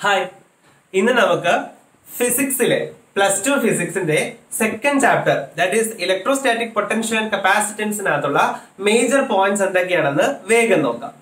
Hi ഇന്ന് നമുക്ക് ഫിസിക്സിലെ പ്ലസ് ടു ഫിസിക്സിന്റെ second chapter that is electrostatic potential and കപ്പാസിറ്റൻസിനകത്തുള്ള മേജർ പോയിന്റ്സ് എന്തൊക്കെയാണെന്ന് വേഗം നോക്കാം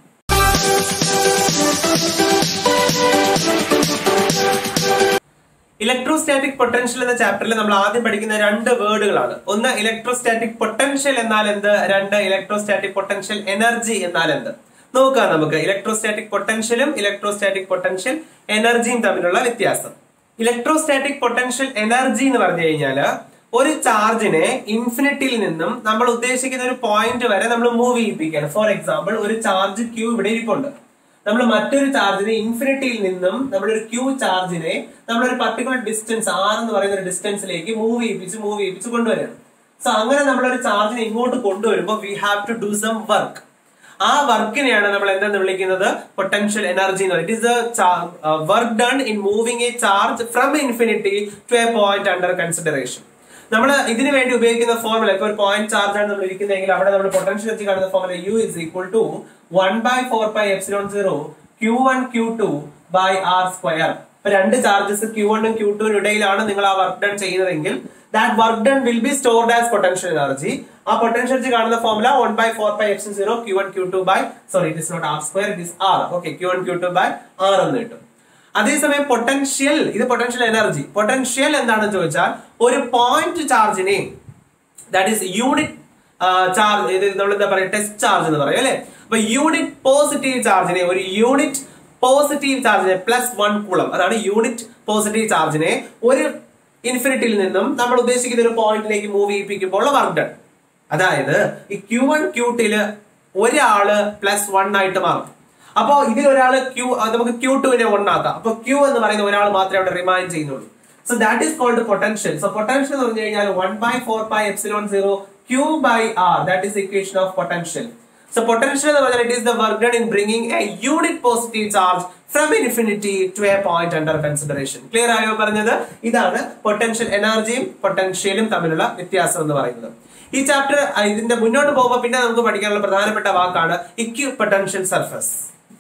ഇലക്ട്രോസ്റ്റാറ്റിക് പൊട്ടൻഷ്യൽ എന്ന ചാപ്റ്ററിൽ നമ്മൾ ആദ്യം പഠിക്കുന്ന രണ്ട് വേർഡുകളാണ് ഒന്ന് ഇലക്ട്രോസ്റ്റാറ്റിക് പൊട്ടൻഷ്യൽ എന്നാൽ എന്ത് രണ്ട് ഇലക്ട്രോസ്റ്റാറ്റിക് പൊട്ടൻഷ്യൽ എനർജി എന്നാൽ എന്ത് നോക്കാം നമുക്ക് ഇലക്ട്രോസ്റ്റാറ്റിക് പൊട്ടൻഷ്യലും ഇലക്ട്രോസ്റ്റാറ്റിക് പൊട്ടൻഷ്യൽ എനർജിയും തമ്മിലുള്ള വ്യത്യാസം ഇലക്ട്രോസ്റ്റാറ്റിക് പൊട്ടൻഷ്യൽ എനർജി എന്ന് പറഞ്ഞു കഴിഞ്ഞാല് ഒരു ചാർജിനെ ഇൻഫിനിറ്റിയിൽ നിന്നും നമ്മൾ ഉദ്ദേശിക്കുന്ന ഒരു പോയിന്റ് വരെ നമ്മൾ മൂവ് ചെയ്യിപ്പിക്കുകയാണ് ഫോർ എക്സാമ്പിൾ ഒരു ചാർജ് ക്യൂ ഇവിടെ ഇരിപ്പുണ്ട് നമ്മൾ മറ്റൊരു ചാർജിനെ ഇൻഫിനിറ്റിയിൽ നിന്നും നമ്മളൊരു ക്യൂ ചാർജിനെ നമ്മളൊരു പർട്ടിക്കുലർ ഡിസ്റ്റൻസ് ആർ എന്ന് പറയുന്ന ഒരു ഡിസ്റ്റൻസിലേക്ക് മൂവ് ചെയ്യിപ്പിച്ച് മൂവ് ചെയ്യിപ്പിച്ച് കൊണ്ടുവരണം സോ അങ്ങനെ നമ്മളൊരു ചാർജിനെ ഇങ്ങോട്ട് കൊണ്ടുവരുമ്പോൾ we have to do some work ആ വർക്കിനെയാണ് നമ്മൾ എന്തെന്ന് വിളിക്കുന്നത് പൊട്ടൻഷ്യൽ എനർജി എന്ന് പറയുന്നത് it is work done in moving a charge from infinity to a point under consideration നമ്മൾ ഇതിനു വേണ്ടി ഉപയോഗിക്കുന്ന ഫോർമുല ഇപ്പൊ ഒരു പോയിന്റ് ചാർജ് ആണ് നമ്മൾ ഇരിക്കുന്നതെങ്കിൽ അവിടെ നമ്മൾ പൊട്ടൻഷ്യൽ എനർജി കാണുന്ന formula U is equal to one by four by epsilon zero Q one Q two by R square ഇപ്പൊ രണ്ട് ചാർജസ് ക്യൂ വണ്ണും ക്യൂ ടുവിനും ഇടയിലാണ് നിങ്ങൾ ആ വർക്ക് ഡൺ ചെയ്യുന്നതെങ്കിൽ that work done will be stored as potential energy ആ potential energy കാണുന്ന formula one by four by epsilon zero Q one Q two by sorry it is not R square it is R okay Q one Q two by R എന്ന് കിട്ടും അതേസമയം potential ഇത് potential energy potential എന്താണെന്ന് ചോദിച്ചാൽ ഒരു point ചാർജിനെ that is unit charge ഇത് നമ്മൾ എന്താ പറയുക ടെസ്റ്റ് ചാർജ് എന്ന് പറയും അല്ലെ അപ്പൊ യൂണിറ്റ് പോസിറ്റീവ് ചാർജിനെ ഒരു യൂണിറ്റ് പോസിറ്റീവ് ചാർജിനെ പ്ലസ് വൺ കുളം അതാണ് യൂണിറ്റ് പോസിറ്റീവ് ചാർജിനെ ഒരു ഇൻഫിനിറ്റിയിൽ നിന്നും നമ്മൾ ഉദ്ദേശിക്കുന്ന ഒരു പോയിന്റിലേക്ക് മൂവ് ചെയ്യിപ്പിക്കുമ്പോൾ വർക്ക് ഡൺ അതായത് ഈ ക്യൂ വൺ ക്യൂട്ടില് ഒരാള് പ്ലസ് വൺ ആയിട്ട് മാറും അപ്പോ ഇതിൽ ഒരാൾ ക്യൂ നമുക്ക് ക്യൂ ടുവിനെ വൺ ആക്കാം അപ്പൊ ക്യൂ എന്ന് പറയുന്ന ഒരാൾ മാത്രമേ അവിടെ റിമൈൻ ചെയ്യുന്നുള്ളൂ so that is called potential so potential എന്ന് പറഞ്ഞു കഴിഞ്ഞാൽ one by four by epsilon zero Q by R that is equation of potential so potential എന്ന് പറഞ്ഞാൽ it is the work done in bringing a unit positive charge from infinity to a point under consideration clear ആയോ പറഞ്ഞത് ഇതാണ് potential എനർജിയും പൊട്ടൻഷ്യലും തമ്മിലുള്ള വ്യത്യാസം എന്ന് പറയുന്നത് ഈ ചാപ്റ്റർ ഇതിന്റെ മുന്നോട്ട് പോകുമ്പോൾ പിന്നെ നമുക്ക് പഠിക്കാനുള്ള പ്രധാനപ്പെട്ട വാക്കാണ് equipotential surface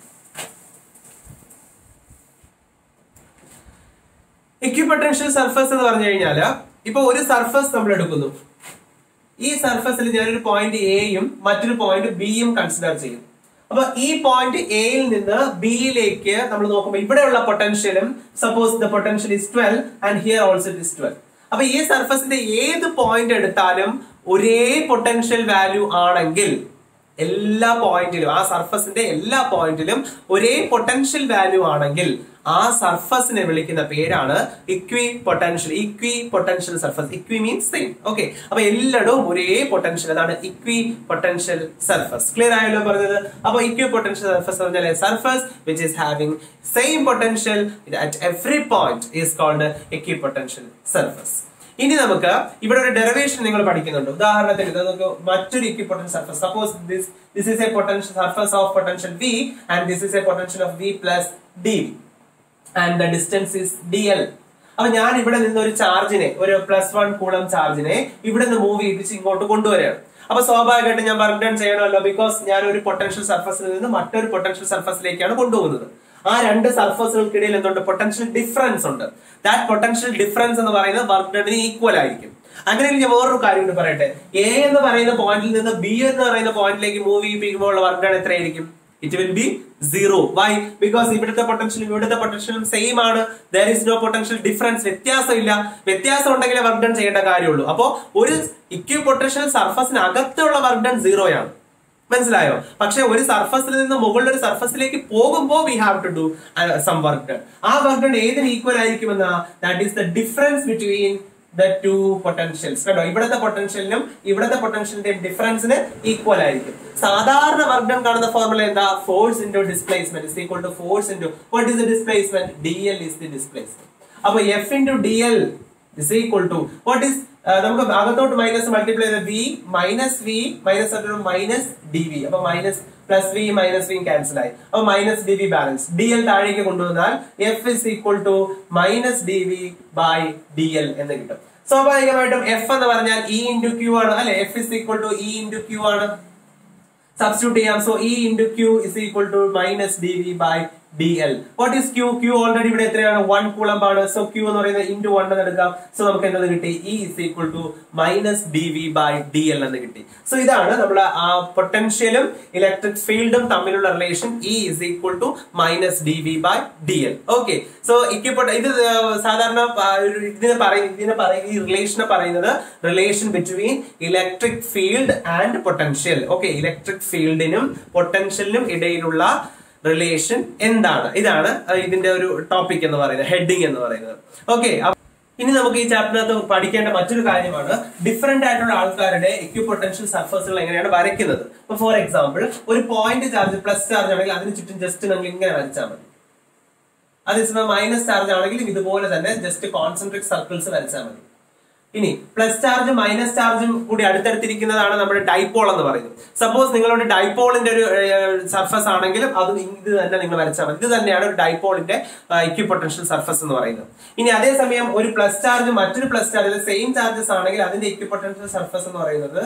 equipotential surface എന്ന് പറഞ്ഞു കഴിഞ്ഞാല് ഇപ്പൊ ഒരു സർഫസ് നമ്മൾ എടുക്കുന്നു ഈ സർഫസിൽ ഞാനൊരു പോയിന്റ് എയും മറ്റൊരു പോയിന്റ് ബിയും കൺസിഡർ ചെയ്യും അപ്പൊ ഈ പോയിന്റ് എയിൽ നിന്ന് ബിയിലേക്ക് നമ്മൾ നോക്കുമ്പോൾ ഇവിടെയുള്ള പൊട്ടൻഷ്യലും suppose the potential is twelve and here also it is twelve അപ്പൊ ഈ സർഫസിന്റെ ഏത് പോയിന്റ് എടുത്താലും ഒരേ പൊട്ടൻഷ്യൽ വാല്യൂ ആണെങ്കിൽ എല്ലാ പോയിന്റിലും ആ സർഫസിന്റെ എല്ലാ പോയിന്റിലും ഒരേ പൊട്ടൻഷ്യൽ വാല്യൂ ആണെങ്കിൽ ആ സർഫസിനെ വിളിക്കുന്ന പേരാണ് equipotential equipotential surface equi means same okay അപ്പൊ എല്ലായിടവും ഒരേ പൊട്ടൻഷ്യൽ അതാണ് ഇക്വി പൊട്ടൻഷ്യൽ സർഫസ് ക്ലിയർ ആയല്ലോ പറഞ്ഞത് അപ്പൊ ഇക്വി പൊട്ടൻഷ്യൽ സർഫസ് പറഞ്ഞാൽ surface which is having same potential at every point is called equipotential surface ഇനി നമുക്ക് ഇവിടെ ഒരു ഡെറിവേഷൻ നിങ്ങൾ പഠിക്കുന്നുണ്ട് ഉദാഹരണത്തിന് ഇത് നമുക്ക് മറ്റൊരു equipotential surface suppose this this is a potential surface of potential V and this is a potential of V plus D V and the distance is D L അപ്പൊ ഞാൻ ഇവിടെ നിന്ന് ഒരു ചാർജിനെ ഒരു പ്ലസ് വൺ കൂളം ചാർജിനെ ഇവിടെ നിന്ന് മൂവ് ചെയ്യിപ്പിച്ച് ഇങ്ങോട്ട് കൊണ്ടുവരികയാണ് അപ്പൊ സ്വാഭാവികമായിട്ട് ഞാൻ വർക്ക് ഡൺ ചെയ്യണമല്ലോ ബിക്കോസ് ഞാൻ ഒരു പൊട്ടൻഷ്യൽ സർഫസിൽ നിന്ന് മറ്റൊരു പൊട്ടൻഷ്യൽ സർഫസിലേക്കാണ് കൊണ്ടുപോകുന്നത് ആ രണ്ട് സർഫസുകൾക്കിടയിൽ എന്തുണ്ട് പൊട്ടൻഷ്യൽ ഡിഫറൻസ് ഉണ്ട് ദാറ്റ് പൊട്ടൻഷ്യൽ ഡിഫറൻസ് എന്ന് പറയുന്നത് വർക്ക് ഡണിന് ഈക്വൽ ആയിരിക്കും അങ്ങനെ ഞാൻ വേറൊരു കാര്യം കൂടി പറയട്ടെ എ എന്ന് പറയുന്ന പോയിന്റിൽ നിന്ന് ബി എന്ന് പറയുന്ന പോയിന്റിലേക്ക് മൂവ് ചെയ്യിപ്പിക്കുമ്പോൾ വർക്ക് ഡൺ എത്രയായിരിക്കും it will be zero why because ഇവിടുത്തെ പൊട്ടൻഷ്യലും ഇവിടുത്തെ പൊട്ടൻഷ്യലും സെയിം ആണ് there is no potential difference വ്യത്യാസമില്ല വ്യത്യാസം ഉണ്ടെങ്കിലേ വർക്ക് ഡൺ ചെയ്യേണ്ട കാര്യമുള്ളൂ അപ്പോ ഒരു ഇക്യു പൊട്ടൻഷ്യൽ സർഫസിന് അകത്തുള്ള വർക്ക് ഡൺ സീറോയാണ് മനസ്സിലായോ പക്ഷെ ഒരു സർഫസിൽ നിന്ന് മുകളിൽ ഒരു സർഫസിലേക്ക് പോകുമ്പോൾ we have to do some work done ആ വർക്ക് ഡൺ ഏതിന് ഈക്വൽ ആയിരിക്കുമെന്ന that is the difference between the two potentials കണ്ടോ ഇവിടുത്തെ പൊട്ടൻഷ്യലിനും ഇവിടുത്തെ പൊട്ടൻഷ്യലിന്റെയും ഡിഫറൻസിന് ഈക്വൽ ആയിരിക്കും സാധാരണ വർക്ക് ഡൺ കാണുന്ന ഫോർമുല എന്താ force into displacement is equal to force into what is the displacement D L is the displacement അപ്പൊ F into D L is equal to what is നമുക്ക് അകത്തോട്ട് മൈനസ് മൾട്ടിപ്ലൈ ചെയ്ത V minus V minus minus D V അപ്പൊ minus plus V minus V cancel ആയി അപ്പൊ minus D V balance D L താഴേക്ക് കൊണ്ടുവന്നാൽ F is equal to minus D V by D L എന്ന് കിട്ടും സ്വാഭാവികമായിട്ടും F എന്ന് പറഞ്ഞാൽ ഇ ഇൻറ്റു ക്യൂ ആണ് അല്ലെ F is equal to E into Q ആണ് സബ്സ്റ്റിറ്റ്യൂട്ട് ചെയ്യാം so E into Q is equal to minus D V by D L what is Q Q already ഇവിടെ എത്രയാണ് വൺ കൂളംബ് ആണ് so Q എന്ന് പറയുന്നത് into one എന്ന് എടുക്കാം so നമുക്ക് എന്നത് കിട്ടി E is equal to minus D V by D L എന്ന് കിട്ടി സോ ഇതാണ് നമ്മുടെ ആ പൊട്ടൻഷ്യലും ഇലക്ട്രിക് ഫീൽഡും തമ്മിലുള്ള relation E is equal to minus D V by D L okay so ഇക്വിപ്പൊട്ട ഇത് ആ, സാധാരണ ആ, ഒരു ഇതിനെ പറയും ഇതിനെ പറയും ഈ റിലേഷനെ പറയുന്നത് relation between electric field and potential okay electric ഫീൽഡിനും പൊട്ടൻഷ്യലിനും ഇടയിലുള്ള റിലേഷൻ എന്താണ് ഇതാണ് ഇതിന്റെ ഒരു ടോപ്പിക് എന്ന് പറയുന്നത് ഹെഡിങ് എന്ന് പറയുന്നത് ഓക്കെ ഇനി നമുക്ക് ഈ ചാപ്റ്ററിനകത്ത് പഠിക്കേണ്ട മറ്റൊരു കാര്യമാണ് ഡിഫറെന്റ് ആയിട്ടുള്ള ആൾക്കാരുടെ ഇക്വിപൊട്ടൻഷ്യൽ സർഫസുകൾ എങ്ങനെയാണ് വരയ്ക്കുന്നത് ഇപ്പൊ ഫോർ എക്സാമ്പിൾ ഒരു പോയിന്റ് ചാർജ് പ്ലസ് ചാർജ് ആണെങ്കിൽ അതിന് ചുറ്റും ജസ്റ്റ് നിങ്ങൾ ഇങ്ങനെ വരച്ചാൽ മതി അതേസമയം മൈനസ് ചാർജ് ആണെങ്കിലും ഇതുപോലെ തന്നെ ജസ്റ്റ് കോൺസെൻട്രിക് സർക്കിൾസ് വരച്ചാൽ മതി ഇനി പ്ലസ് ചാർജ് മൈനസ് ചാർജും കൂടി അടുത്തടുത്തിരിക്കുന്നതാണ് നമ്മുടെ ഡൈപോൾ എന്ന് പറയുന്നത് സപ്പോസ് നിങ്ങളുടെ ഡൈപോളിന്റെ ഒരു സർഫസ് ആണെങ്കിലും അത് ഇത് തന്നെ നിങ്ങൾ വരച്ചാൽ മതി ഇത് തന്നെയാണ് ഒരു ഡൈപോളിന്റെ ഇക്വിപൊട്ടൻഷ്യൽ സർഫസ് എന്ന് പറയുന്നത് ഇനി അതേസമയം ഒരു പ്ലസ് ചാർജ് മറ്റൊരു പ്ലസ് ചാർജ് സെയിം ചാർജസ് ആണെങ്കിൽ അതിന്റെ ഇക്വിപൊട്ടൻഷ്യൽ സർഫസ് എന്ന് പറയുന്നത്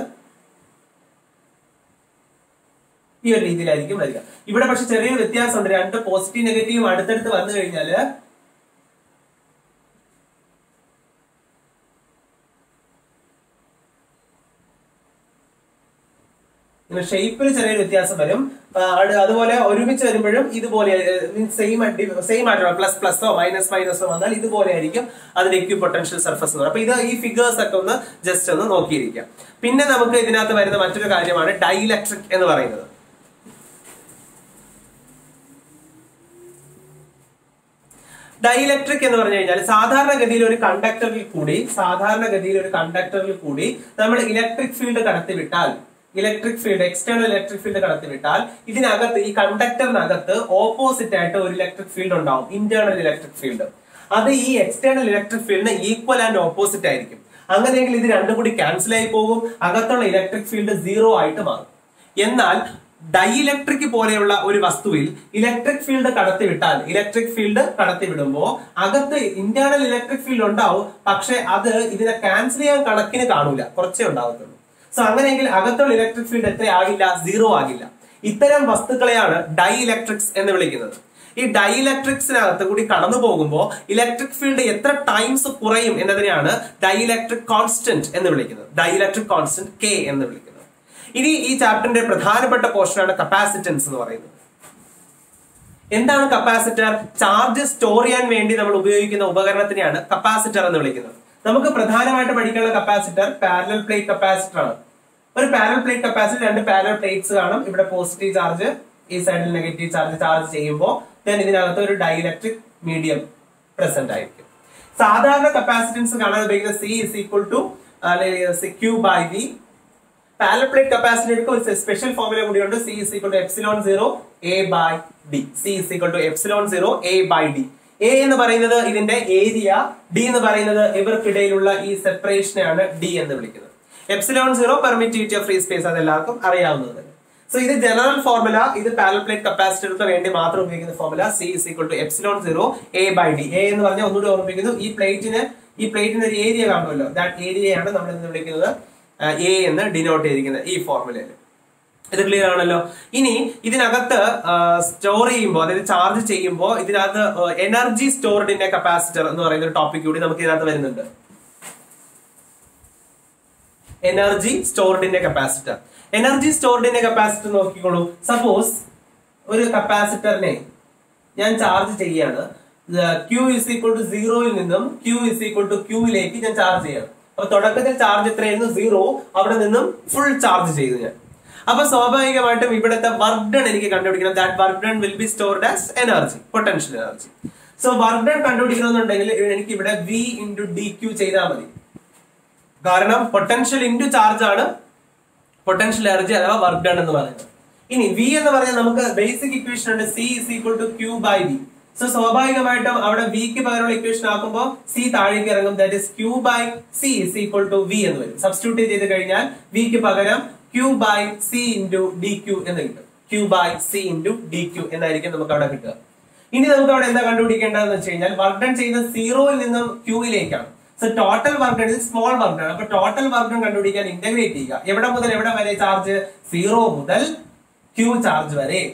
ഈ ഒരു രീതിയിലായിരിക്കും വരിക ഇവിടെ പക്ഷെ ചെറിയൊരു വ്യത്യാസമുണ്ട് രണ്ട് പോസിറ്റീവ് നെഗറ്റീവും അടുത്തടുത്ത് വന്നു കഴിഞ്ഞാല് ഇങ്ങനെ ഷേപ്പിൽ ചെറിയൊരു വ്യത്യാസം വരും ആ, അത് അതുപോലെ ഒരുമിച്ച് വരുമ്പോഴും ഇതുപോലെ സെയിം സെയിം ആയിട്ടുള്ള പ്ലസ് പ്ലസോ മൈനസ് മൈനസോ വന്നാൽ ഇതുപോലെ ആയിരിക്കും അതിന്റെ ഇക്വി പൊട്ടൻഷ്യൽ സർഫസ് എന്ന് പറയുന്നത് അപ്പൊ ഇത് ഈ ഫിഗേഴ്സ് ഒക്കെ ഒന്ന് ജസ്റ്റ് ഒന്ന് നോക്കിയിരിക്കാം പിന്നെ നമുക്ക് ഇതിനകത്ത് വരുന്ന മറ്റൊരു കാര്യമാണ് ഡൈലക്ട്രിക് എന്ന് പറയുന്നത് ഡൈലക്ട്രിക് എന്ന് പറഞ്ഞു കഴിഞ്ഞാൽ സാധാരണഗതിയിൽ ഒരു കണ്ടക്ടറിൽ കൂടി സാധാരണഗതിയിൽ ഒരു കണ്ടക്ടറിൽ കൂടി നമ്മൾ ഇലക്ട്രിക് ഫീൽഡ് കടത്തിവിട്ടാൽ electric field external electric field കടത്തിവിട്ടാൽ ഇതിനകത്ത് ഈ കണ്ടക്ടറിനകത്ത് ഓപ്പോസിറ്റ് ആയിട്ട് ഒരു ഇലക്ട്രിക് ഫീൽഡ് ഉണ്ടാവും ഇന്റേണൽ ഇലക്ട്രിക് ഫീൽഡ് അത് ഈ എക്സ്റ്റേണൽ ഇലക്ട്രിക് ഫീൽഡിന് ഈക്വൽ ആൻഡ് ഓപ്പോസിറ്റ് ആയിരിക്കും അങ്ങനെയെങ്കിൽ ഇത് രണ്ടും കൂടി ക്യാൻസൽ ആയി പോകും അകത്തുള്ള ഇലക്ട്രിക് ഫീൽഡ് സീറോ ആയിട്ട് മാറും എന്നാൽ ഡൈഇലക്ട്രിക് പോലെയുള്ള ഒരു വസ്തുവിൽ ഇലക്ട്രിക് ഫീൽഡ് കടത്തിവിട്ടാൽ ഇലക്ട്രിക് ഫീൽഡ് കടത്തിവിടുമ്പോൾ അകത്ത് ഇന്റേണൽ ഇലക്ട്രിക് ഫീൽഡ് ഉണ്ടാവും പക്ഷെ അത് ഇതിനെ ക്യാൻസൽ ചെയ്യാൻ കണക്കിന് കാണൂല കുറച്ചേ ഉണ്ടാവത്തുള്ളൂ സോ അങ്ങനെയെങ്കിൽ അകത്തുള്ള ഇലക്ട്രിക് ഫീൽഡ് എത്ര ആകില്ല സീറോ ആകില്ല ഇത്തരം വസ്തുക്കളെയാണ് ഡൈഇലക്ട്രിക്സ് എന്ന് വിളിക്കുന്നത് ഈ ഡൈഇലക്ട്രിക്സിനകത്ത് കൂടി കടന്നു പോകുമ്പോൾ ഇലക്ട്രിക് ഫീൽഡ് എത്ര ടൈംസ് കുറയും എന്നതിനെയാണ് ഡൈഇലക്ട്രിക് കോൺസ്റ്റന്റ് എന്ന് വിളിക്കുന്നത് ഡൈഇലക്ട്രിക് കോൺസ്റ്റന്റ് കെ എന്ന് വിളിക്കുന്നത് ഇനി ഈ ചാപ്റ്ററിന്റെ പ്രധാനപ്പെട്ട പോർഷനാണ് കപ്പാസിറ്റൻസ് എന്ന് പറയുന്നത് എന്താണ് കപ്പാസിറ്റർ ചാർജ് സ്റ്റോർ ചെയ്യാൻ വേണ്ടി നമ്മൾ ഉപയോഗിക്കുന്ന ഉപകരണത്തിനെയാണ് കപ്പാസിറ്റർ എന്ന് വിളിക്കുന്നത് നമുക്ക് പ്രധാനമായിട്ട് പഠിക്കാനുള്ള കപ്പാസിറ്റർ പാരലൽ പ്ലേറ്റ് കപ്പാസിറ്റർ ആണ് ഒരു പാരലൽ പ്ലേറ്റ് കപ്പാസിറ്റർ രണ്ട് പാരലൽ പ്ലേറ്റ്സ് കാണും ഇവിടെ പോസിറ്റീവ് ചാർജ് ഈ സൈഡിൽ നെഗറ്റീവ് ചാർജ് ചാർജ് ചെയ്യുമ്പോൾ ദെൻ ഇതിനകത്ത് ഒരു ഡൈലക്ട്രിക് മീഡിയം പ്രസന്റ് ആയിരിക്കും സാധാരണ കപ്പാസിറ്റൻസ് കാണാൻ ഉപയോഗിക്കുന്ന C is equal to Q by V parallel plate കപ്പാസിറ്റർക്ക് ഒരു സ്പെഷ്യൽ ഫോർമുല കൂടിയുണ്ട് C is equal to epsilon zero A by D C is equal to epsilon zero A by D A എന്ന് പറയുന്നത് ഇതിന്റെ area D എന്ന് പറയുന്നത് ഇവർക്കിടയിലുള്ള ഈ സെപ്പറേഷനെയാണ് D എന്ന് വിളിക്കുന്നത് epsilon zero permittivity of free space അത് എല്ലാവർക്കും അറിയാവുന്നത് തന്നെ സോ ഇത് ജനറൽ ഫോർമുല ഇത് പാരൽ പ്ലേറ്റ് കപ്പാസിറ്റർക്ക് വേണ്ടി മാത്രം ഉപയോഗിക്കുന്ന formula C is equal to epsilon zero A by D A എന്ന് പറഞ്ഞാൽ ഒന്നുകൂടി ഓർമ്മിപ്പിക്കുന്നു ഈ പ്ലേറ്റിന് ഈ പ്ലേറ്റിന് ഒരു ഏരിയ കാണുമല്ലോ ദാറ്റ് ഏരിയയാണ് നമ്മൾ ഇന്ന് വിളിക്കുന്നത് എ എന്ന് ഡിനോട്ട് ചെയ്തിരിക്കുന്നത് ഈ ഫോർമുലയിൽ ഇത് ക്ലിയർ ആണല്ലോ ഇനി ഇതിനകത്ത് സ്റ്റോർ ചെയ്യുമ്പോൾ അതായത് ചാർജ് ചെയ്യുമ്പോൾ ഇതിനകത്ത് energy stored in a capacitor എന്ന് പറയുന്ന ഒരു ടോപ്പിക് കൂടി നമുക്ക് ഇതിനകത്ത് വരുന്നുണ്ട് energy stored in a capacitor energy stored in a capacitor നോക്കിക്കോളൂ സപ്പോസ് ഒരു കപ്പാസിറ്ററിനെ ഞാൻ ചാർജ് ചെയ്യാണ് ക്യൂ ഇസ് ഈക്വൽ ടു സീറോയിൽ നിന്നും ക്യൂ ഇസ് ഈക്വൽ ടു ക്യൂവിലേക്ക് ഞാൻ ചാർജ് ചെയ്യണം അപ്പൊ തുടക്കത്തിൽ ചാർജ് എത്രയായിരുന്നു സീറോ അവിടെ നിന്നും ഫുൾ ചാർജ് ചെയ്തു ഞാൻ അപ്പൊ സ്വാഭാവികമായിട്ടും ഇവിടുത്തെ വർക്ക് ഡൺ എനിക്ക് കണ്ടുപിടിക്കണം that work done will be stored as energy potential energy so work done കണ്ടുപിടിക്കണമെന്നുണ്ടെങ്കിൽ എനിക്ക് ഇവിടെ വി ഇൻറ്റു ഡി ക്യൂ ചെയ്താൽ മതി കാരണം പൊട്ടൻഷ്യൽ ഇൻറ്റു ചാർജ് ആണ് പൊട്ടൻഷ്യൽ എനർജി അഥവാ വർക്ക് ഡൺ എന്ന് പറയുന്നത് ഇനി വി എന്ന് പറഞ്ഞാൽ നമുക്ക് ബേസിക് ഇക്വേഷൻ ഉണ്ട് C is equal to Q by V so സ്വാഭാവികമായിട്ടും അവിടെ വിക്ക് പകരമുള്ള ഇക്വേഷൻ ആക്കുമ്പോൾ സി താഴേക്ക് ഇറങ്ങും that is Q by C is equal to V എന്ന് വരും സബ്സ്റ്റിറ്റ്യൂട്ട് ചെയ്ത് കഴിഞ്ഞാൽ വിക്ക് പകരം Q by C into D Q എന്ന് കിട്ടും Q by C into D Q എന്നായിരിക്കും നമുക്ക് അവിടെ കിട്ടുക ഇനി നമുക്ക് അവിടെ എന്താ കണ്ടുപിടിക്കേണ്ടതെന്ന് വെച്ച് കഴിഞ്ഞാൽ വർക്ക് ഡൺ ചെയ്യുന്നത് സീറോയിൽ നിന്നും ക്യൂയിലേക്കാണ് so total work done small work done അപ്പൊ ടോട്ടൽ വർക്ക് ഡൺ കണ്ടുപിടിക്കാൻ ഇന്റഗ്രേറ്റ് ചെയ്യുക എവിടെ മുതൽ എവിടെ വരെ ചാർജ് സീറോ മുതൽ ക്യൂ ചാർജ് വരെ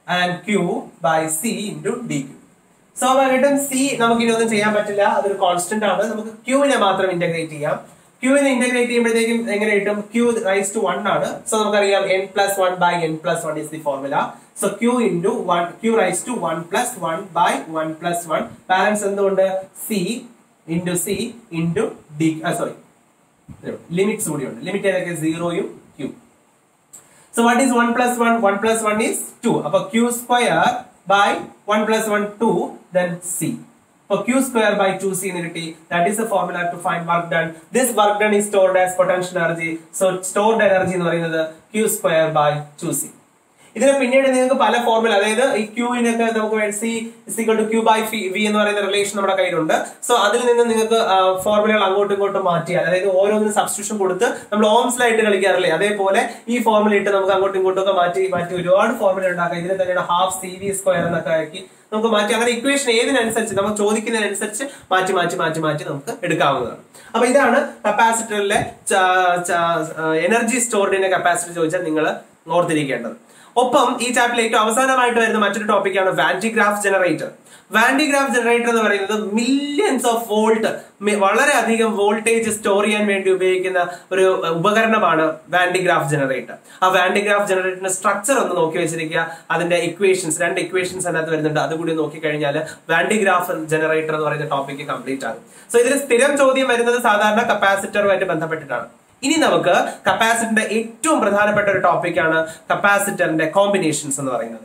and Q by C into D Q സ്വാഭാവികമായിട്ടും സി നമുക്ക് ഇനി ഒന്നും ചെയ്യാൻ പറ്റില്ല അതൊരു കോൺസ്റ്റന്റ് ആണ് നമുക്ക് ക്യൂവിനെ മാത്രം ഇന്റഗ്രേറ്റ് ചെയ്യാം ക്യൂവിനെ ഇന്റഗ്രേറ്റ് ചെയ്യുമ്പോഴത്തേക്കും എങ്ങനെ കിട്ടും ക്യൂ റൈസ് ടു വൺ ആണ് സോ നമുക്കറിയാം N plus one by N plus one is the formula so Q into one Q raise to one plus one by one plus one balance എന്തുകൊണ്ട് C into C into D sorry limits കൂടിയുണ്ട് limit ഏതൊക്കെ സീറോയും Q So what is 1 plus 1? 1 plus 1 is 2. അപ്പോൾ q square by 1 plus 1 2 then c. അപ്പോൾ q square by 2c എന്ന് കിട്ടി. That is the formula to find work done. This work done is stored as potential energy. So stored energy എന്ന് പറയുന്നത് q square by 2c. ഇതിന് പിന്നീട് നിങ്ങൾക്ക് പല formula അതായത് ഈ ക്യൂവിനൊക്കെ നമുക്ക് C is equal to Q by V എന്ന് പറയുന്ന റിലേഷൻ നമ്മുടെ കയ്യിലുണ്ട് സോ അതിൽ നിന്ന് നിങ്ങൾക്ക് ഫോർമുലകൾ അങ്ങോട്ടും ഇങ്ങോട്ടും മാറ്റിയാൽ അതായത് ഓരോന്നിനും സബ്സ്റ്റിറ്റ്യൂഷൻ കൊടുത്ത് നമ്മൾ ഓംസിലായിട്ട് കളിക്കാറില്ലേ അതേപോലെ ഈ ഫോർമുല ഇട്ട് നമുക്ക് അങ്ങോട്ടും ഇങ്ങോട്ടും ഒക്കെ മാറ്റി മാറ്റി ഒരുപാട് ഫോർമുല ഉണ്ടാക്കാം ഇതിന് തന്നെയാണ് ഹാഫ് സി വി സ്ക്വയർ എന്നൊക്കെ ആക്കി നമുക്ക് മാറ്റി അങ്ങനെ ഇക്വേഷൻ ഏതിനനുസരിച്ച് നമുക്ക് ചോദിക്കുന്നതിനനുസരിച്ച് മാറ്റി മാറ്റി മാറ്റി മാറ്റി നമുക്ക് എടുക്കാവുന്നതാണ് അപ്പൊ ഇതാണ് കപ്പാസിറ്ററിലെ എനർജി സ്റ്റോർഡിന്റെ കപ്പാസിറ്റി ചോദിച്ചാൽ നിങ്ങൾ ഓർത്തിരിക്കേണ്ടത് ഒപ്പം ഈ ചാപ്റ്ററിൽ ഏറ്റവും അവസാനമായിട്ട് വരുന്ന മറ്റൊരു ടോപ്പിക്കാണ് വാൻറ്റിഗ്രാഫ് ജനറേറ്റർ വാൻറ്റിഗ്രാഫ് ജനറേറ്റർ എന്ന് പറയുന്നത് മില്യൺസ് ഓഫ് വോൾട്ട് വളരെയധികം വോൾട്ടേജ് സ്റ്റോർ ചെയ്യാൻ വേണ്ടി ഉപയോഗിക്കുന്ന ഒരു ഉപകരണമാണ് വാൻറ്റിഗ്രാഫ് ജനറേറ്റർ ആ വാൻറ്റിഗ്രാഫ് ജനറേറ്ററിന്റെ സ്ട്രക്ചർ ഒന്ന് നോക്കി വെച്ചിരിക്കുക അതിന്റെ ഇക്വേഷൻസ് രണ്ട് ഇക്വേഷൻസ് അതിനകത്ത് വരുന്നുണ്ട് അതുകൂടി നോക്കി കഴിഞ്ഞാൽ വാൻറ്റിഗ്രാഫ് ജനറേറ്റർ എന്ന് പറയുന്ന ടോപ്പിക്ക് കംപ്ലീറ്റ് ആകും സോ ഇതിൽ സ്ഥിരം ചോദ്യം വരുന്നത് സാധാരണ കപ്പാസിറ്ററുമായിട്ട് ബന്ധപ്പെട്ടിട്ടാണ് ഇനി നമുക്ക് കപ്പാസിറ്ററിന്റെ ഏറ്റവും പ്രധാനപ്പെട്ട ഒരു ടോപ്പിക്കാണ് കപ്പാസിറ്ററിന്റെ കോമ്പിനേഷൻസ് എന്ന് പറയുന്നത്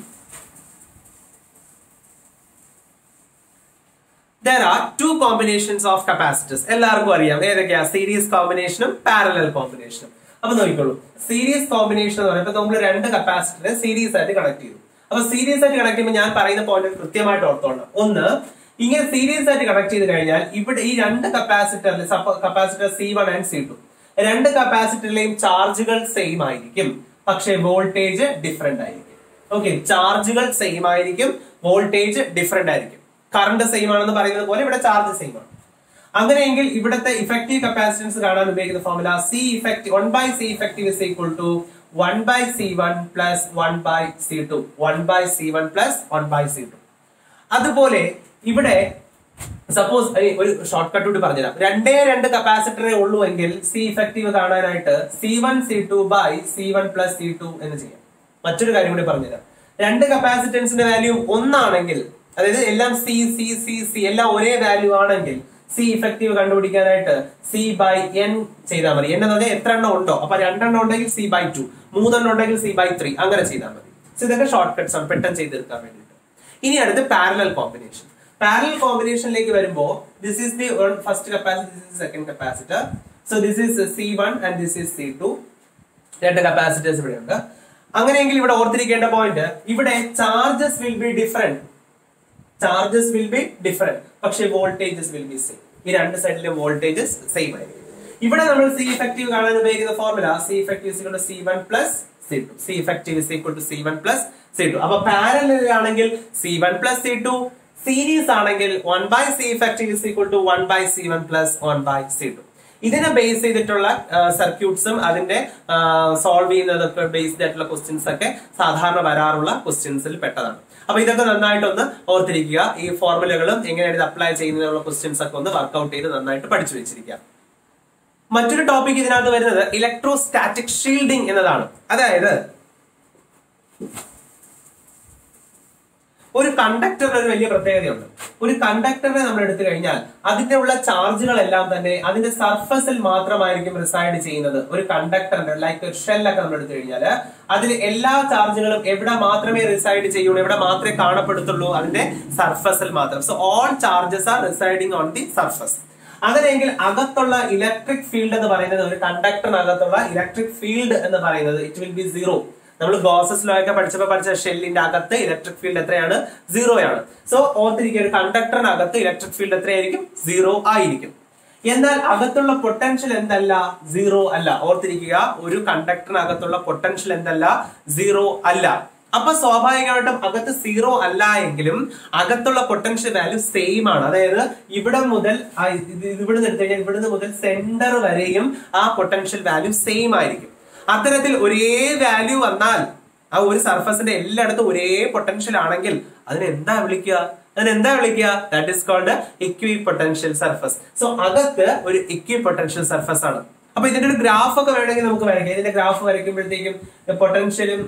there are two combinations of capacitors എല്ലാവർക്കും അറിയാം ഏതൊക്കെയാ സീരീസ് കോമ്പിനേഷനും പാരലൽ കോമ്പിനേഷനും അപ്പൊ നോക്കിക്കോളൂ സീരീസ് കോമ്പിനേഷൻ എന്ന് പറയുമ്പോൾ നമ്മൾ രണ്ട് കപ്പാസിറ്ററെ സീരീസ് ആയിട്ട് കണക്ട് ചെയ്തു അപ്പൊ സീരീസ് ആയിട്ട് കണക്ട് ചെയ്യുമ്പോൾ ഞാൻ പറയുന്ന പോയിന്റ് കൃത്യമായിട്ട് ഓർത്തോണം ഒന്ന് ഇങ്ങനെ സീരീസ് ആയിട്ട് കണക്ട് ചെയ്ത് കഴിഞ്ഞാൽ ഇവിടെ ഈ രണ്ട് കപ്പാസിറ്ററിൽ capacitor C one and C two രണ്ട് കപ്പാസിറ്ററിലെയും ചാർജുകൾ സെയിം ആയിരിക്കും പക്ഷേ വോൾട്ടേജ് ഡിഫറെന്റ് ആയിരിക്കും ഓക്കെ ചാർജുകൾ സെയിം ആയിരിക്കും വോൾട്ടേജ് ഡിഫറെന്റ് ആയിരിക്കും കറണ്ട് സെയിം ആണെന്ന് പറയുന്നത് പോലെ ഇവിടെ ചാർജ് സെയിം ആണ് അങ്ങനെയെങ്കിൽ ഇവിടുത്തെ ഇഫക്റ്റീവ് കപ്പാസിറ്റൻസ് കാണാൻ ഉപയോഗിക്കുന്ന formula C effective one by C effective is equal to one by C one plus one by C two one by C one plus one by C two അതുപോലെ ഇവിടെ suppose ഒരു short cut കൂടി പറഞ്ഞുതരാം രണ്ടേ രണ്ട് കപ്പാസിറ്ററേ ഉള്ളൂ എങ്കിൽ സി ഇഫക്റ്റീവ് കാണാനായിട്ട് C one C two by C one plus C two എന്ന് ചെയ്യാം മറ്റൊരു കാര്യം കൂടി പറഞ്ഞുതരാം രണ്ട് കപ്പാസിറ്റൻസിന്റെ വാല്യൂ ഒന്നാണെങ്കിൽ അതായത് എല്ലാം സി സി സി സി എല്ലാം ഒരേ വാല്യൂ ആണെങ്കിൽ സി ഇഫക്റ്റീവ് കണ്ടുപിടിക്കാനായിട്ട് സി ബൈ എൻ ചെയ്താൽ മതി എൻ എന്ന് പറഞ്ഞാൽ എത്ര എണ്ണം ഉണ്ടോ അപ്പൊ രണ്ടെണ്ണം ഉണ്ടെങ്കിൽ സി ബൈ ടു മൂന്നെണ്ണം ഉണ്ടെങ്കിൽ സി ബൈ ത്രീ അങ്ങനെ ചെയ്താൽ മതി സോ ഇതൊക്കെ ഷോർട്ട് കട്ട്സ് ആണ് പെട്ടെന്ന് ചെയ്തെടുക്കാൻ വേണ്ടിയിട്ട് ഇനി അടുത്ത് പാരലൽ കോമ്പിനേഷൻ പാരലൽ കോമ്പിനേഷനിലേക്ക് വരുമ്പോൾ this is the first capacitor this is second capacitor so this is C one and this is C two രണ്ട് കപ്പാസിറ്റേഴ്സ് ഇവിടെ ഉണ്ട് അങ്ങനെയെങ്കിൽ ഇവിടെ ഓർത്തിരിക്കേണ്ട പോയിന്റ് ഇവിടെ charges will be different charges will be different പക്ഷെ വോൾട്ടേജസ് വിൽ ബി സെയിം ഈ രണ്ട് സൈഡിലെ വോൾട്ടേജസ് സെയിം ആയിരിക്കും ഇവിടെ നമ്മൾ സി ഇഫക്റ്റീവ് കാണാൻ ഉപയോഗിക്കുന്ന formula C effective C one plus C two C effective is equal to C one plus C two അപ്പൊ പാരലൽ ആണെങ്കിൽ C one plus C two series ആണെങ്കിൽ one by C effective is equal to one by C one plus one by C two ഇതിനെ base ചെയ്തിട്ടുള്ള സർക്യൂട്ട്സും അതിന്റെ solve ചെയ്യുന്നതൊക്കെ based ആയിട്ടുള്ള questions ഒക്കെ സാധാരണ വരാറുള്ള ക്വസ്റ്റ്യൻസിൽ പെട്ടതാണ് അപ്പൊ ഇതൊക്കെ നന്നായിട്ടൊന്ന് ഓർത്തിരിക്കുക ഈ ഫോർമുലകളും എങ്ങനെയാണ് ഇത് അപ്ലൈ ചെയ്യുന്നതിനുള്ള ക്വസ്റ്റ്യൻസ് ഒക്കെ ഒന്ന് വർക്ക്ഔട്ട് ചെയ്ത് നന്നായിട്ട് പഠിച്ചു വെച്ചിരിക്കുക മറ്റൊരു ടോപ്പിക് ഇതിനകത്ത് വരുന്നത് ഇലക്ട്രോസ്റ്റാറ്റിക് ഷീൽഡിംഗ് എന്നതാണ് അതായത് ഒരു കണ്ടക്ടറിന് ഒരു വലിയ പ്രത്യേകതയുണ്ട് ഒരു കണ്ടക്ടറിനെ നമ്മൾ എടുത്തു കഴിഞ്ഞാൽ അതിന്റെ ഉള്ള ചാർജുകളെല്ലാം തന്നെ അതിന്റെ സർഫസിൽ മാത്രമായിരിക്കും റിസൈഡ് ചെയ്യുന്നത് ഒരു കണ്ടക്ടറിന്റെ ലൈക്ക് ഒരു ഷെല്ലൊക്കെ നമ്മൾ എടുത്തു കഴിഞ്ഞാൽ അതിൽ എല്ലാ ചാർജുകളും എവിടെ മാത്രമേ റിസൈഡ് ചെയ്യുള്ളൂ എവിടെ മാത്രമേ കാണപ്പെടുത്തുള്ളൂ അതിന്റെ സർഫസിൽ മാത്രം so all charges are residing on the surface അങ്ങനെയെങ്കിൽ അകത്തുള്ള ഇലക്ട്രിക് ഫീൽഡ് എന്ന് പറയുന്നത് ഒരു കണ്ടക്ടറിനകത്തുള്ള ഇലക്ട്രിക് ഫീൽഡ് എന്ന് പറയുന്നത് ഇറ്റ് വിൽ ബി സീറോ നമ്മൾ ഗോസസ് ലോ ഒക്കെ പഠിച്ചപ്പോൾ പഠിച്ച ഷെല്ലിന്റെ അകത്ത് ഇലക്ട്രിക് ഫീൽഡ് എത്രയാണ് സീറോ ആണ് സോ ഓർത്തിരിക്കുക ഒരു കണ്ടക്ടറിനകത്ത് ഇലക്ട്രിക് ഫീൽഡ് എത്രയായിരിക്കും സീറോ ആയിരിക്കും എന്നാൽ അകത്തുള്ള പൊട്ടൻഷ്യൽ എന്തല്ല സീറോ അല്ല ഓർത്തിരിക്കുക ഒരു കണ്ടക്ടറിനകത്തുള്ള പൊട്ടൻഷ്യൽ എന്തല്ല സീറോ അല്ല അപ്പൊ സ്വാഭാവികമായിട്ടും അകത്ത് സീറോ അല്ല എങ്കിലും അകത്തുള്ള പൊട്ടൻഷ്യൽ വാല്യൂ സെയിം ആണ് അതായത് ഇവിടെ മുതൽ ഇവിടെ എടുത്തു കഴിഞ്ഞാൽ ഇവിടുന്ന് മുതൽ സെന്റർ വരെയും ആ പൊട്ടൻഷ്യൽ വാല്യൂ സെയിം ആയിരിക്കും അത്തരത്തിൽ ഒരേ വാല്യൂ വന്നാൽ ആ ഒരു സർഫസിന്റെ എല്ലായിടത്തും ഒരേ പൊട്ടൻഷ്യൽ ആണെങ്കിൽ അതിനെ എന്താ വിളിക്കുക അതിന് എന്താ വിളിക്കുക that is called equipotential surface so അകത്ത് ഒരു ഇക്വി പൊട്ടൻഷ്യൽ സർഫസ് ആണ് അപ്പൊ ഇതിന്റെ ഒരു ഗ്രാഫ് ഒക്കെ വേണമെങ്കിൽ നമുക്ക് വരയ്ക്കാം ഇതിന്റെ ഗ്രാഫ് വരയ്ക്കുമ്പോഴത്തേക്കും പൊട്ടൻഷ്യലും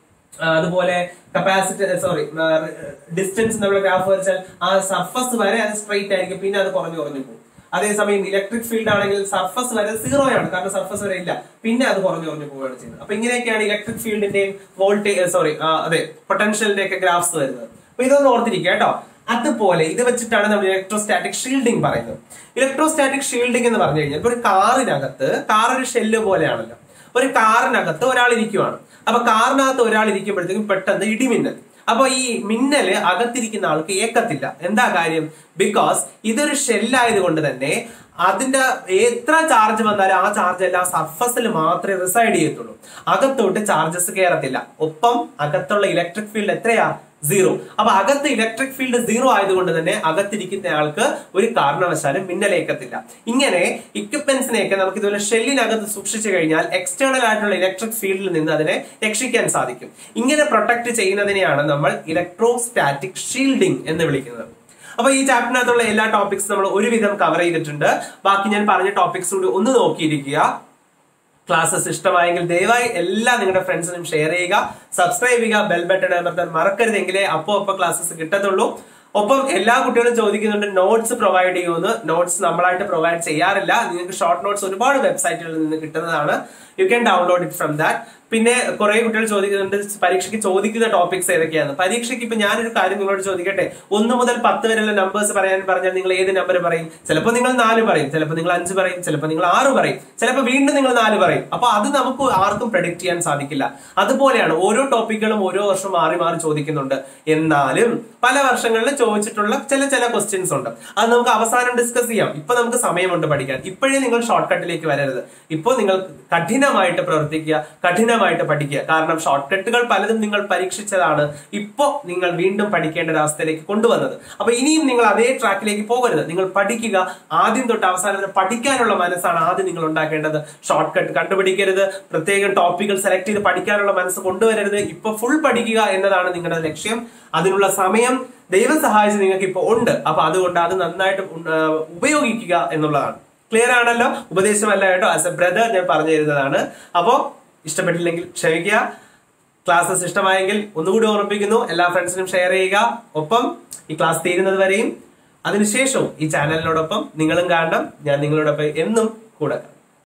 അതുപോലെ കപ്പാസിറ്റി സോറി ഡിസ്റ്റൻസ് നമ്മൾ ഗ്രാഫ് വരച്ചാൽ ആ സർഫസ് വരെ അത് സ്ട്രൈറ്റ് ആയിരിക്കും പിന്നെ അത് കുറഞ്ഞു കുറഞ്ഞു പോകും അതേസമയം ഇലക്ട്രിക് ഫീൽഡ് ആണെങ്കിൽ സർഫസ് വരെ സീറോ ആണ് കാരണം സർഫസ് വരെ ഇല്ല പിന്നെ അത് കുറഞ്ഞു കുറഞ്ഞു പോവുകയാണ് ചെയ്യുന്നത് അപ്പൊ ഇങ്ങനെയൊക്കെയാണ് ഇലക്ട്രിക് ഫീൽഡിന്റെയും വോൾട്ടേജ് സോറി അതെ പൊട്ടൻഷ്യലിന്റെ ഒക്കെ ഗ്രാഫ്സ് വരുന്നത് അപ്പൊ ഇതൊന്ന് ഓർത്തിരിക്കുക കേട്ടോ അതുപോലെ ഇത് വെച്ചിട്ടാണ് നമ്മൾ ഇലക്ട്രോസ്റ്റാറ്റിക് ഷീൽഡിംഗ് പറയുന്നത് ഇലക്ട്രോസ്റ്റാറ്റിക് ഷീൽഡിംഗ് എന്ന് പറഞ്ഞു കഴിഞ്ഞാൽ ഇപ്പൊ ഒരു കാറിനകത്ത് കാർ ഒരു ഷെല്ല് പോലെയാണല്ലോ ഒരു കാറിനകത്ത് ഒരാൾ ഇരിക്കുവാണ് അപ്പൊ കാറിനകത്ത് ഒരാൾ ഇരിക്കുമ്പോഴത്തേക്കും പെട്ടെന്ന് ഇടിമിന്നൽ അപ്പൊ ഈ മിന്നല് അകത്തിരിക്കുന്ന ആൾക്ക് ഏക്കത്തില്ല എന്താ കാര്യം ബിക്കോസ് ഇതൊരു ഷെല്ലായത് കൊണ്ട് തന്നെ അതിന്റെ എത്ര ചാർജ് വന്നാലും ആ ചാർജ് എല്ലാം സർഫസിൽ മാത്രമേ റിസൈഡ് ചെയ്യത്തുള്ളൂ അകത്തോട്ട് ചാർജസ് കയറത്തില്ല ഒപ്പം അകത്തുള്ള ഇലക്ട്രിക് ഫീൽഡ് എത്രയാ സീറോ അപ്പൊ അകത്ത് ഇലക്ട്രിക് ഫീൽഡ് സീറോ ആയതുകൊണ്ട് തന്നെ അകത്തിരിക്കുന്ന ആൾക്ക് ഒരു കാരണവശാലും മിന്നലേക്കത്തില്ല ഇങ്ങനെ ഇക്വിപ്മെന്റ്സിനെയൊക്കെ നമുക്ക് ഇതുപോലെ ഷെല്ലിനകത്ത് സൂക്ഷിച്ചു കഴിഞ്ഞാൽ എക്സ്റ്റേണൽ ആയിട്ടുള്ള ഇലക്ട്രിക് ഫീൽഡിൽ നിന്ന് അതിനെ രക്ഷിക്കാൻ സാധിക്കും ഇങ്ങനെ പ്രൊട്ടക്ട് ചെയ്യുന്നതിനെയാണ് നമ്മൾ ഇലക്ട്രോസ്റ്റാറ്റിക് ഷീൽഡിംഗ് എന്ന് വിളിക്കുന്നത് അപ്പൊ ഈ ചാപ്റ്ററിനകത്തുള്ള എല്ലാ ടോപ്പിക്സ് നമ്മൾ ഒരുവിധം കവർ ചെയ്തിട്ടുണ്ട് ബാക്കി ഞാൻ പറഞ്ഞ ടോപ്പിക്സ് കൂടി ഒന്ന് നോക്കിയിരിക്കുക ക്ലാസ്സസ് ഇഷ്ടമായെങ്കിൽ ദയവായി എല്ലാ നിങ്ങളുടെ ഫ്രണ്ട്സിനും ഷെയർ ചെയ്യുക സബ്സ്ക്രൈബ് ചെയ്യുക ബെൽ ബട്ടൺ അമർത്താൻ മറക്കരുതെങ്കിലേ അപ്പോ അപ്പൊ ക്ലാസ്സസ് കിട്ടത്തുള്ളൂ ഒപ്പം എല്ലാ കുട്ടികളും ചോദിക്കുന്നുണ്ട് നോട്ട്സ് പ്രൊവൈഡ് ചെയ്യുമെന്ന് നോട്ട്സ് നമ്മളായിട്ട് പ്രൊവൈഡ് ചെയ്യാറില്ല നിങ്ങൾക്ക് ഷോർട്ട് നോട്ട്സ് ഒരുപാട് വെബ്സൈറ്റുകളിൽ നിന്ന് കിട്ടുന്നതാണ് you can download it from that പിന്നെ കുറെ കുട്ടികൾ ചോദിക്കുന്നുണ്ട് പരീക്ഷയ്ക്ക് ചോദിക്കുന്ന ടോപ്പിക്സ് ഏതൊക്കെയാണ് പരീക്ഷയ്ക്ക് ഇപ്പൊ ഞാനൊരു കാര്യം നിങ്ങളോട് ചോദിക്കട്ടെ ഒന്ന് മുതൽ പത്ത് വരെയുള്ള നമ്പേഴ്സ് പറയാൻ പറഞ്ഞാൽ നിങ്ങൾ ഏത് നമ്പർ പറയും ചിലപ്പോൾ നിങ്ങൾ നാല് പറയും ചിലപ്പോൾ നിങ്ങൾ അഞ്ച് പറയും ചിലപ്പോൾ നിങ്ങൾ ആറ് പറയും ചിലപ്പോൾ വീണ്ടും നിങ്ങൾ നാല് പറയും അപ്പൊ അത് നമുക്ക് ആർക്കും പ്രഡിക്ട് ചെയ്യാൻ സാധിക്കില്ല അതുപോലെയാണ് ഓരോ ടോപ്പിക്കുകളും ഓരോ വർഷം മാറി മാറി ചോദിക്കുന്നുണ്ട് എന്നാലും പല വർഷങ്ങളിൽ ചോദിച്ചിട്ടുള്ള ചില ചില ക്വസ്റ്റ്യൻസ് ഉണ്ട് അത് നമുക്ക് അവസാനം ഡിസ്കസ് ചെയ്യാം ഇപ്പൊ നമുക്ക് സമയമുണ്ട് പഠിക്കാൻ ഇപ്പോഴേ നിങ്ങൾ ഷോർട്ട് കട്ടിലേക്ക് വരരുത് ഇപ്പോൾ നിങ്ങൾ കഠിനമായിട്ട് പ്രവർത്തിക്കുക കഠിനമായിട്ട് പഠിക്കുക കാരണം ഷോർട്ട് കട്ടുകൾ പലതും നിങ്ങൾ പരീക്ഷിച്ചതാണ് ഇപ്പോ നിങ്ങൾ വീണ്ടും പഠിക്കേണ്ട ഒരു അവസ്ഥയിലേക്ക് കൊണ്ടുവന്നത് അപ്പൊ ഇനിയും നിങ്ങൾ അതേ ട്രാക്കിലേക്ക് പോകരുത് നിങ്ങൾ പഠിക്കുക ആദ്യം തൊട്ട് അവസാനം വരെ പഠിക്കാനുള്ള മനസ്സാണ് ആദ്യം നിങ്ങൾ ഉണ്ടാക്കേണ്ടത് ഷോർട്ട് കട്ട് കണ്ടുപിടിക്കരുത് പ്രത്യേകം ടോപ്പിക്കുകൾ സെലക്ട് ചെയ്ത് പഠിക്കാനുള്ള മനസ്സ് കൊണ്ടുവരരുത് ഇപ്പൊ ഫുൾ പഠിക്കുക എന്നതാണ് നിങ്ങളുടെ ലക്ഷ്യം അതിനുള്ള സമയം ദൈവം സഹായിച്ച് നിങ്ങൾക്ക് ഇപ്പോൾ ഉണ്ട് അപ്പൊ അതുകൊണ്ട് അത് നന്നായിട്ട് ഉ- ആ, ഉപയോഗിക്കുക എന്നുള്ളതാണ് ക്ലിയർ ആണല്ലോ ഉപദേശമല്ല കേട്ടോ ആസ് എ ബ്രദർ ഞാൻ പറഞ്ഞു തരുന്നതാണ് അപ്പോ ഇഷ്ടപ്പെട്ടില്ലെങ്കിൽ ക്ഷമിക്കുക ക്ലാസ്സസ് ഇഷ്ടമായെങ്കിൽ ഒന്നുകൂടി ഓർമ്മിപ്പിക്കുന്നു എല്ലാ ഫ്രണ്ട്സിനും ഷെയർ ചെയ്യുക ഒപ്പം ഈ ക്ലാസ് തീരുന്നത് വരെയും അതിനുശേഷവും ഈ ചാനലിനോടൊപ്പം നിങ്ങളും കാണണം ഞാൻ നിങ്ങളോടൊപ്പം എന്നും കൂടെ കാണും